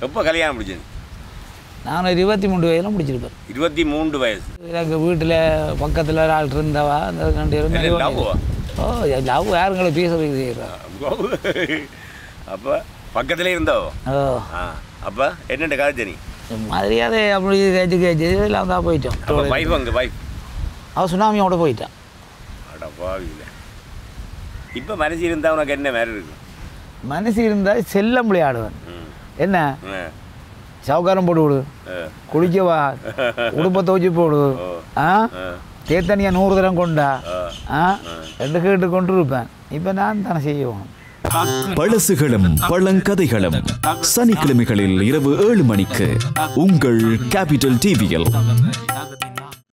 எப்போ கல்யாணம் முடிச்சது நான் ஒரு இருபத்தி மூணு வயதில் முடிச்சிருப்பேன் இருபத்தி மூன்று வயசு எனக்கு வீட்டில் பக்கத்தில் ஒரு ஆள் இருந்தவா அந்த ரெண்டு பேரும் என்ன நிறைய love-ஆ? ஓ லவ் யாருங்களை பேசுறது செய்கிறா அப்போ பக்கத்துலேயே இருந்தோ ஓ ஆ அப்போ என்னென்ன காலேஜ் நீ மரியாதை அப்படி கேச்சு கேச்சு எல்லாம் தான் போயிட்டோம் அப்போ வைஃப் அங்கே வைஃப் அவன் சுனாமியோட போயிட்டான் அட பாவில இப்போ மனசு இருந்தால் உனக்கு என்ன மாதிரி இருக்கும் மனசு இருந்தால் செல்லம் விளையாடுவேன் ம் என்ன ஆ, சவுக்காரம் போட்டு விடு ஆ, குளிக்கவா உடுப்பை துவச்சி போடு ஓ. ஆ ஆ, தேத்தனியா நூறு தரம் கொண்டா ஆ. ஆ ரெண்டு கேட்டு கொண்டு இருப்பேன் இப்போ நான் தானே செய்யணும் பழசுகளும் பழங்கதைகளும் சனிக்கிழமைகளில் இரவு ஏழு மணிக்கு உங்கள் கேபிட்டல் டிவியில்